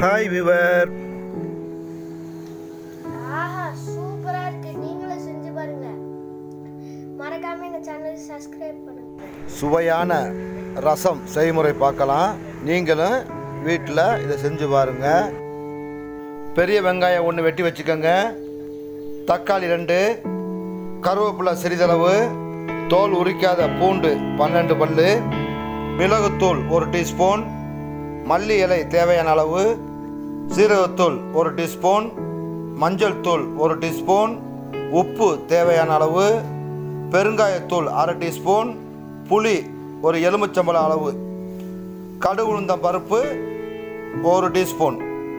hi விவர் ஆஹா சூப்பரா இருக்கு நீங்களும் செஞ்சு பாருங்க மறக்காம எங்க சேனல் சப்ஸ்கிரைப் பண்ணுங்க சுவையான ரசம் செய்முறை பார்க்கலாம் நீங்களும் வீட்டில் இதை செஞ்சு பாருங்க பெரிய வெங்காயம் ஒன்று வெட்டி வச்சுக்கோங்க தக்காளி ரெண்டு கருவேப்பிலை சிறிதளவு தோல் உரிக்காத பூண்டு பன்னெண்டு பல்லு மிளகுத்தூள் ஒரு டீஸ்பூன் மல்லி இலை தேவையான அளவு சீரகத்தூள் ஒரு டீஸ்பூன் மஞ்சள் தூள் ஒரு டீஸ்பூன் உப்பு தேவையான அளவு பெருங்காயத்தூள் அரை டீஸ்பூன் புளி ஒரு எலுமிச்சம்பழம் அளவு கடுகு உளுந்தம் பருப்பு ஒரு டீஸ்பூன்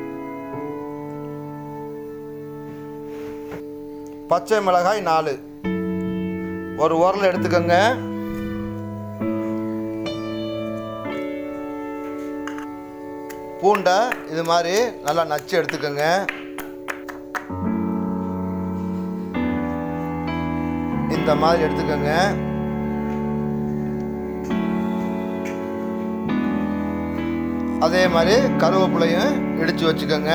பச்சை மிளகாய் நாலு ஒரு உரல் எடுத்துக்கோங்க பூண்டை இது மாதிரி நல்லா நச்சு எடுத்துக்கோங்க இந்த மாதிரி எடுத்துக்கோங்க அதே மாதிரி கருவேப்பிலையும் இடித்து வச்சுக்கோங்க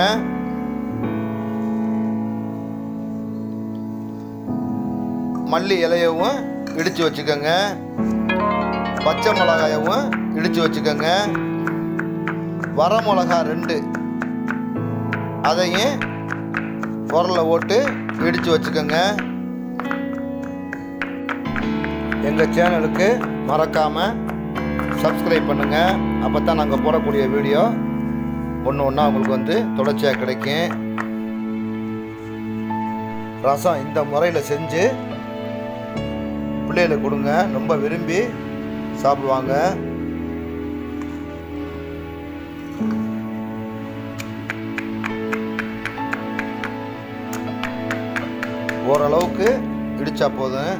மல்லி இலையவும் இடித்து வச்சுக்கோங்க பச்சை மிளகாயவும் இடித்து வச்சுக்கோங்க வர மிளகா ரெண்டு அதையும் உரலை ஓட்டு இடித்து வச்சுக்கோங்க எங்கள் சேனலுக்கு மறக்காமல் சப்ஸ்கிரைப் பண்ணுங்கள் அப்போ தான் நாங்கள் போடக்கூடிய வீடியோ ஒன்று ஒன்றா உங்களுக்கு வந்து தொடர்ச்சியாக கிடைக்கும் ரசம் இந்த முறையில் செஞ்சு பிள்ளைகளுக்கு கொடுங்க ரொம்ப விரும்பி சாப்பிடுவாங்க ஓரளவுக்கு இடிச்சா போதும்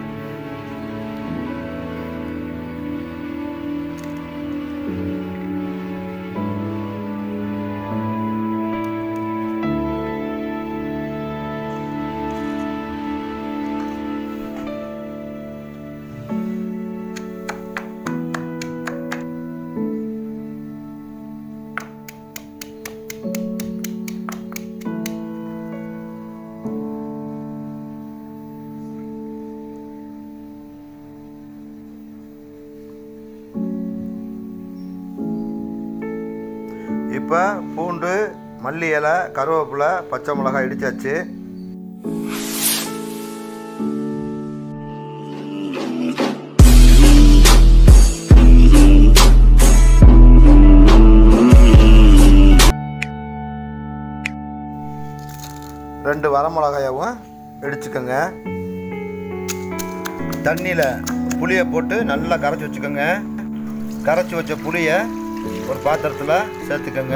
இப்போ பூண்டு மல்லி இலை கருவேப்பிலை பச்சை மிளகாய் இடிச்சாச்சு ரெண்டு வரமிளகாயவும் இடிச்சுக்கோங்க தண்ணியில் புளியை போட்டு நல்லா கரைச்சி வச்சுக்கோங்க கரைச்சி வச்ச புளியை ஒரு பாத்திரத்தில் சேர்த்துக்கோங்க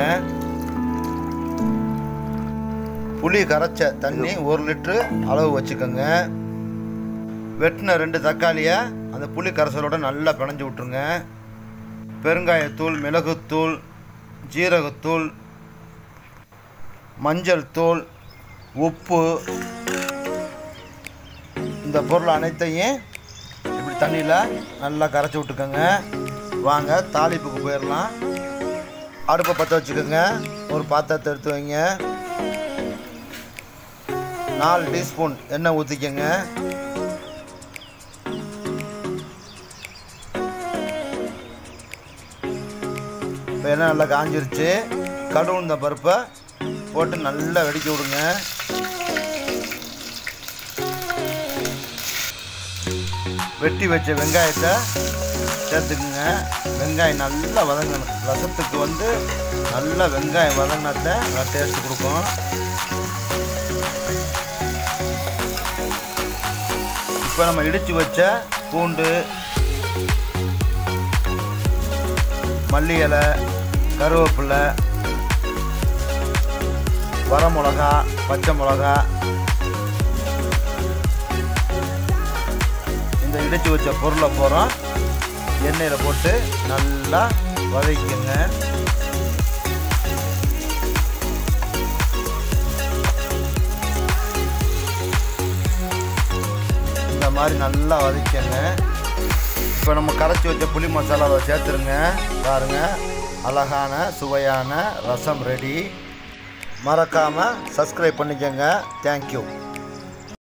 புளி கரைச்ச தண்ணி ஒரு லிட்ரு அளவு வச்சுக்கோங்க வெட்டின ரெண்டு தக்காளியை அந்த புளி கரைசலோட நல்லா பிணைஞ்சு விட்ருங்க பெருங்காயத்தூள் மிளகுத்தூள் ஜீரகத்தூள் மஞ்சள் தூள் உப்பு இந்த பொருள் அனைத்தையும் இப்படி தண்ணியில் நல்லா கரைச்சி விட்டுக்கோங்க வாங்க தாளிப்புக்கு போயிடலாம் அடுப்பை பற்ற வச்சுக்கோங்க ஒரு பாத்திரத்தை எடுத்து வைங்க நாலு டீஸ்பூன் எண்ணெய் ஊற்றிக்கோங்க இப்போ எண்ணெய் நல்லா காஞ்சிருச்சு கடுகு இந்த பருப்பை போட்டு நல்லா வெடிக்க விடுங்க வெட்டி வச்ச வெங்காயத்தை சேர்த்துக்குங்க வெங்காயம் நல்லா வதங்கணும் ரசத்துக்கு வந்து நல்லா வெங்காயம் வதங்கினாத்த நல்லா டேஸ்ட் கொடுக்கும் இப்போ நம்ம இடித்து வச்ச பூண்டு மல்லி இலை கருவேப்பிலை வரமிளகா பச்சை மிளகா இந்த இடித்து வச்ச பொருளை போகிறோம் எண்ணெயில் போட்டு நல்லா வதக்கிங்க இந்த மாதிரி நல்லா வதக்கிங்க இப்போ நம்ம கரைச்சி வச்ச புளி மசாலாவை சேர்த்துருங்க பாருங்க அழகான சுவையான ரசம் ரெடி மறக்காமல் சப்ஸ்கிரைப் பண்ணிக்கோங்க தேங்க்யூ